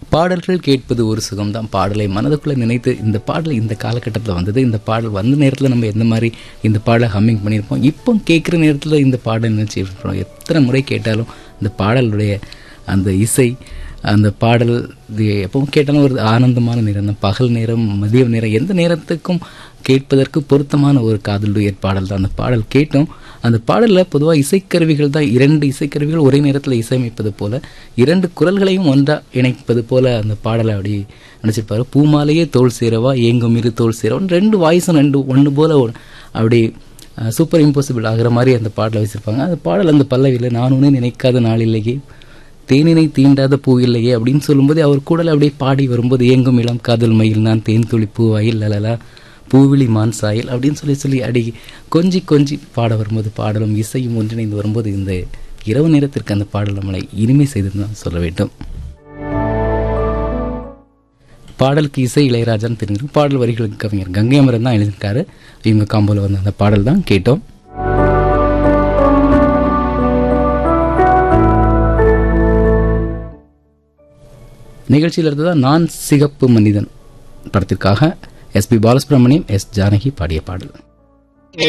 பாடல்கள் கேட்பது ஒரு சுகம்தான் பாடலை மனதுக்குள்ளே நினைத்து இந்த பாடல் இந்த காலகட்டத்தில் வந்தது இந்த பாடல் வந்த நேரத்தில் நம்ம எந்த மாதிரி இந்த பாடலை ஹம்மிங் பண்ணியிருப்போம் இப்போ கேட்குற நேரத்தில் இந்த பாடல் நினச்சி எத்தனை முறை கேட்டாலும் இந்த பாடலுடைய அந்த இசை அந்த பாடல் இது எப்பவும் கேட்டாலும் ஒரு ஆனந்தமான நேரம் தான் பகல் நேரம் மதிய நேரம் எந்த நேரத்துக்கும் கேட்பதற்கு பொருத்தமான ஒரு காதல் உயர் பாடல் தான் அந்த பாடல் கேட்டோம் அந்த பாடலில் பொதுவாக இசைக்கருவிகள் தான் இரண்டு இசைக்கருவிகள் ஒரே நேரத்தில் இசையமைப்பது போல இரண்டு குரல்களையும் ஒன்றாக இணைப்பது போல அந்த பாடலை அப்படி நினச்சிருப்பாரு பூமாலையே தோல் சேரவா ஏங்கும் இரு தோல் சேரவா ரெண்டு வாய்ஸும் ரெண்டு ஒன்று போல ஒ- அப்படி சூப்பர் இம்பாசிபிள் ஆகிற மாதிரி அந்த பாடலை வச்சுருப்பாங்க அந்த பாடல் அந்த பல்லவியில் நான் ஒன்றும் நினைக்காத நாள் இல்லையே தேனினை தீண்டாத பூ இல்லையே அப்படின்னு சொல்லும்போது அவர் கூடல அப்படியே பாடி வரும்போது ஏங்கும் இளம் காதல் மயில் நான் தேன் துளி பூவாயில் லலலா பூவிழி மான் சாயல் அப்படின்னு சொல்லி சொல்லி அடி கொஞ்சி கொஞ்சி பாட வரும்போது பாடலும் இசையும் ஒன்றிணைந்து வரும்போது இந்த இரவு நேரத்திற்கு அந்த பாடல் நம்மளை இனிமை செய்து தான் சொல்ல வேண்டும் பாடலுக்கு இசை இளையராஜான்னு தெரிஞ்சிருக்கும் பாடல் வரிகளுக்கு கவிஞர் கங்கை அமரன் தான் எழுதியிருக்காரு இவங்க காம்போல வந்த அந்த பாடல் தான் கேட்டோம் நிகழ்ச்சியில் இருந்ததான் நான் சிகப்பு மனிதன் படத்திற்காக எஸ்பி பாலசுப்ரமணியம் எஸ் ஜானகி பாடிய பாடல்